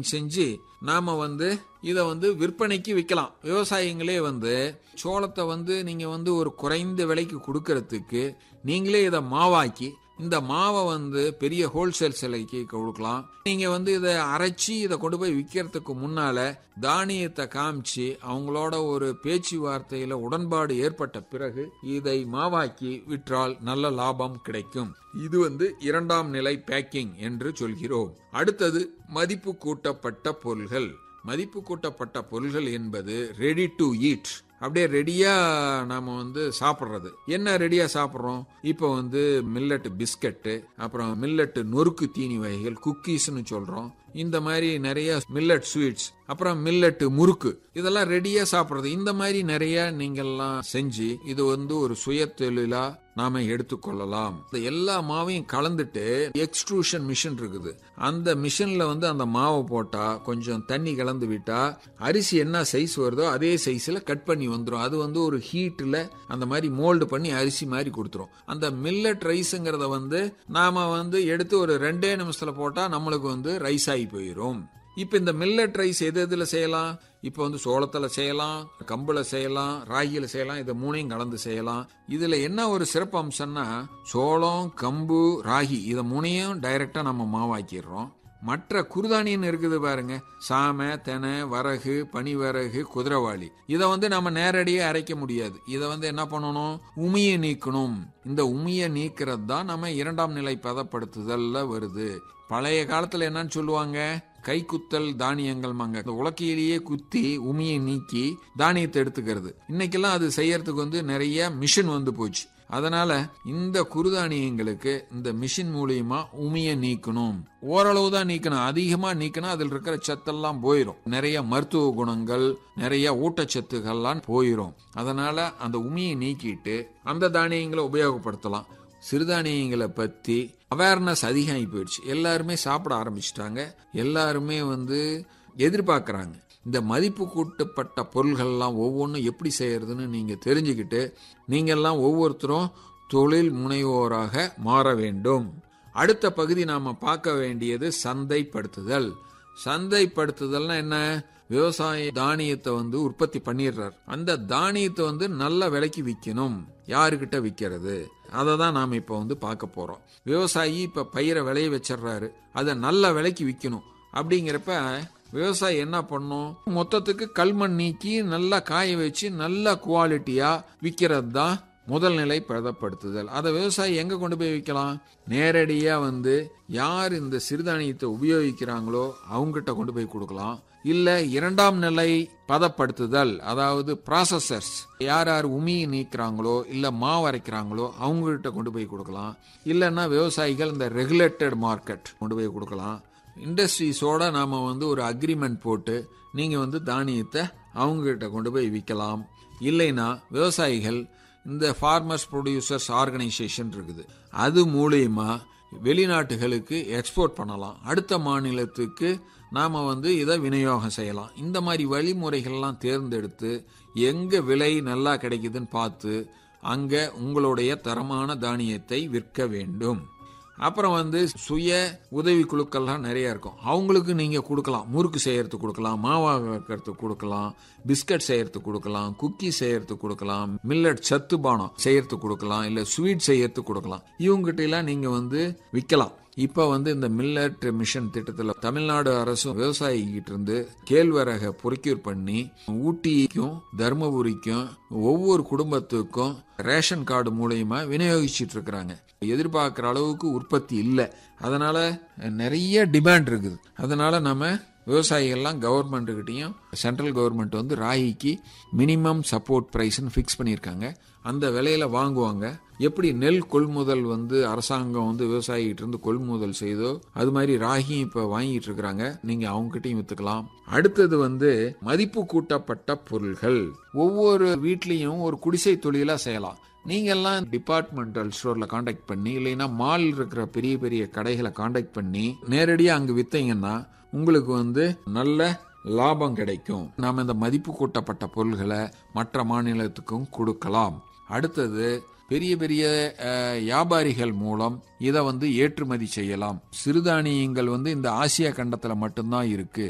packing செஞ்சு நாம வந்து இதை வந்து விற்பனைக்கு விற்கலாம் விவசாயிங்களே வந்து சோளத்தை வந்து நீங்க வந்து ஒரு குறைந்த விலைக்கு கொடுக்கறதுக்கு நீங்களே இதை மாவாக்கி இந்த மாவை வந்து பெரிய ஹோல்சேல் சிலைக்கு கொடுக்கலாம் நீங்க வந்து இதை அரைச்சி இதை கொண்டு போய் விற்கிறதுக்கு முன்னால தானியத்தை காமிச்சு அவங்களோட ஒரு பேச்சுவார்த்தையில உடன்பாடு ஏற்பட்ட பிறகு இதை மாவாக்கி விற்றால் நல்ல லாபம் கிடைக்கும் இது வந்து இரண்டாம் நிலை பேக்கிங் என்று சொல்கிறோம் அடுத்தது மதிப்பு கூட்டப்பட்ட பொருள்கள் மதிப்பு கூட்டப்பட்ட பொருள்கள் என்பது ரெடி டு ஈட் அப்படியே ரெடியா நாம வந்து சாப்பிட்றது என்ன ரெடியா சாப்பிட்றோம் இப்போ வந்து மில்லட் பிஸ்கட்டு அப்புறம் மில்லட் நொறுக்கு தீனி வகைகள் குக்கீஸ்னு சொல்றோம் இந்த மாதிரி நிறைய மில்லட் ஸ்வீட்ஸ் அப்புறம் மில்லட் முறுக்கு இதெல்லாம் ரெடியா சாப்பிட்றது இந்த மாதிரி நிறைய நீங்கள்லாம் செஞ்சு இது வந்து ஒரு சுய தொழிலா நாம எடுத்துக்கொள்ளலாம் இந்த எல்லா மாவையும் கலந்துட்டு எக்ஸ்ட்ரூஷன் மிஷின் இருக்குது அந்த மிஷின்ல வந்து அந்த மாவை போட்டா கொஞ்சம் தண்ணி கலந்து விட்டா அரிசி என்ன சைஸ் வருதோ அதே சைஸ்ல கட் பண்ணி வந்துடும் அது வந்து ஒரு ஹீட்ல அந்த மாதிரி மோல்டு பண்ணி அரிசி மாதிரி கொடுத்துரும் அந்த மில்லட் ரைஸுங்கிறத வந்து நாம வந்து எடுத்து ஒரு ரெண்டே நிமிஷத்துல போட்டா நம்மளுக்கு வந்து ரைஸ் ஆகி போயிடும் இப்போ இந்த மில்லட் ரைஸ் எது எதுல செய்யலாம் இப்போ வந்து சோளத்துல செய்யலாம் கம்புல செய்யலாம் ராகியில செய்யலாம் இதை மூணையும் கலந்து செய்யலாம் இதுல என்ன ஒரு சிறப்பு அம்சம்னா சோளம் கம்பு ராகி இதை மூணையும் டைரக்டா நம்ம மாவாக்கிடுறோம் மற்ற குருதானியன் இருக்குது பாருங்க சாமை தெனை வரகு பனிவரகு குதிரவாளி இதை வந்து நம்ம நேரடியாக அரைக்க முடியாது இதை வந்து என்ன பண்ணணும் உமியை நீக்கணும் இந்த உமியை நீக்கிறது தான் நம்ம இரண்டாம் நிலை பதப்படுத்துதல்ல வருது பழைய காலத்துல என்னன்னு சொல்லுவாங்க கைக்குத்தல் தானியங்கள் மாங்க இந்த உலக்கையிலேயே குத்தி உமியை நீக்கி தானியத்தை எடுத்துக்கிறது இன்னைக்கெல்லாம் அது செய்யறதுக்கு வந்து நிறைய மிஷின் வந்து போச்சு அதனால இந்த குருதானியங்களுக்கு இந்த மிஷின் மூலியமா உமியை நீக்கணும் ஓரளவு தான் நீக்கணும் அதிகமா நீக்கணும் அதில் இருக்கிற சத்தெல்லாம் போயிடும் நிறைய மருத்துவ குணங்கள் நிறைய ஊட்டச்சத்துக்கள்லாம் போயிடும் அதனால அந்த உமியை நீக்கிட்டு அந்த தானியங்களை உபயோகப்படுத்தலாம் சிறுதானியங்களை பற்றி அவேர்னஸ் அதிகமாகி போயிடுச்சு எல்லாருமே சாப்பிட ஆரம்பிச்சிட்டாங்க எல்லாருமே வந்து எதிர்பார்க்குறாங்க இந்த மதிப்பு கூட்டப்பட்ட பொருள்கள்லாம் ஒவ்வொன்றும் எப்படி செய்யறதுன்னு நீங்கள் தெரிஞ்சுக்கிட்டு நீங்கள்லாம் ஒவ்வொருத்தரும் தொழில் முனைவோராக மாற வேண்டும் அடுத்த பகுதி நாம் பார்க்க வேண்டியது சந்தைப்படுத்துதல் சந்தைப்படுத்துதல்னா என்ன விவசாய தானியத்தை வந்து உற்பத்தி பண்ணிடுறார் அந்த தானியத்தை வந்து நல்ல விலைக்கு விற்கணும் யாருக்கிட்ட விற்கிறது அதை தான் நாம் இப்போ வந்து பார்க்க போகிறோம் விவசாயி இப்போ பயிரை விளைய வச்சிடுறாரு அதை நல்ல விலைக்கு விற்கணும் அப்படிங்கிறப்ப விவசாயி என்ன பண்ணும் மொத்தத்துக்கு கல்மண் நீக்கி நல்லா காய வச்சு நல்ல குவாலிட்டியாக விற்கிறது தான் முதல் நிலை பதப்படுத்துதல் அதை விவசாயி எங்க கொண்டு போய் விற்கலாம் நேரடியா வந்து யார் இந்த சிறுதானியத்தை உபயோகிக்கிறாங்களோ அவங்ககிட்ட கொண்டு போய் கொடுக்கலாம் இல்ல இரண்டாம் நிலை பதப்படுத்துதல் அதாவது ப்ராசஸர்ஸ் யார் யார் உமி நீக்கிறாங்களோ இல்ல மாவு அரைக்கிறாங்களோ அவங்ககிட்ட கொண்டு போய் கொடுக்கலாம் இல்லைன்னா விவசாயிகள் இந்த ரெகுலேட்டட் மார்க்கெட் கொண்டு போய் கொடுக்கலாம் இண்டஸ்ட்ரீஸோட நாம வந்து ஒரு அக்ரிமெண்ட் போட்டு நீங்க வந்து தானியத்தை அவங்ககிட்ட கொண்டு போய் விற்கலாம் இல்லைன்னா விவசாயிகள் இந்த ஃபார்மர்ஸ் ப்ரொடியூசர்ஸ் ஆர்கனைசேஷன் இருக்குது அது மூலியமா வெளிநாட்டுகளுக்கு எக்ஸ்போர்ட் பண்ணலாம் அடுத்த மாநிலத்துக்கு நாம் வந்து இதை விநியோகம் செய்யலாம் இந்த மாதிரி வழிமுறைகள்லாம் தேர்ந்தெடுத்து எங்கே விலை நல்லா கிடைக்குதுன்னு பார்த்து அங்கே உங்களுடைய தரமான தானியத்தை விற்க வேண்டும் அப்புறம் வந்து சுய உதவி குழுக்கள்லாம் நிறைய இருக்கும் அவங்களுக்கு நீங்க கொடுக்கலாம் முறுக்கு செய்யறதுக்கு கொடுக்கலாம் மாவாக்கிறதுக்கு கொடுக்கலாம் பிஸ்கட் செய்யறதுக்கு கொடுக்கலாம் குக்கி செய்யறதுக்கு கொடுக்கலாம் மில்லட் சத்து பானம் செய்யறதுக்கு கொடுக்கலாம் இல்ல ஸ்வீட் செய்யறதுக்கு கொடுக்கலாம் இவங்ககிட்ட எல்லாம் நீங்க வந்து விற்கலாம் இப்ப வந்து இந்த மில்லட் மிஷன் திட்டத்தில் தமிழ்நாடு அரசும் விவசாயிகிட்ட இருந்து கேழ்வரகை பொறிக்யூர் பண்ணி ஊட்டிக்கும் தருமபுரிக்கும் ஒவ்வொரு குடும்பத்துக்கும் ரேஷன் கார்டு மூலயமா விநியோகிச்சிட்டு இருக்கிறாங்க எதிர்பார்க்குற அளவுக்கு உற்பத்தி இல்லை அதனால நிறைய டிமாண்ட் இருக்குது அதனால நம்ம விவசாயிகள்லாம் கவர்மெண்ட்டுக்கிட்டையும் சென்ட்ரல் கவர்மெண்ட் வந்து ராகிக்கு மினிமம் சப்போர்ட் ப்ரைஸ்னு ஃபிக்ஸ் பண்ணியிருக்காங்க அந்த விலையில வாங்குவாங்க எப்படி நெல் கொள்முதல் வந்து அரசாங்கம் வந்து விவசாயிகிட்ட இருந்து கொள்முதல் செய்தோ அது மாதிரி ராகியும் இப்போ வாங்கிட்டு இருக்கிறாங்க நீங்க அவங்ககிட்டயும் வித்துக்கலாம் அடுத்தது வந்து மதிப்பு கூட்டப்பட்ட பொருள்கள் ஒவ்வொரு வீட்லேயும் ஒரு குடிசை தொழிலா செய்யலாம் நீங்கெல்லாம் டிபார்ட்மெண்டல் ஸ்டோர்ல காண்டாக்ட் பண்ணி இல்லைன்னா மால் இருக்கிற பெரிய பெரிய கடைகளை காண்டாக்ட் பண்ணி நேரடியாக அங்கே வித்தீங்கன்னா உங்களுக்கு வந்து நல்ல லாபம் கிடைக்கும் நாம் இந்த மதிப்பு கூட்டப்பட்ட பொருள்களை மற்ற மாநிலத்துக்கும் கொடுக்கலாம் அடுத்தது பெரிய பெரிய அஹ், வியாபாரிகள் மூலம் இதை வந்து ஏற்றுமதி செய்யலாம் சிறுதானியங்கள் வந்து இந்த ஆசியா கண்டத்தில் மட்டும்தான் இருக்கு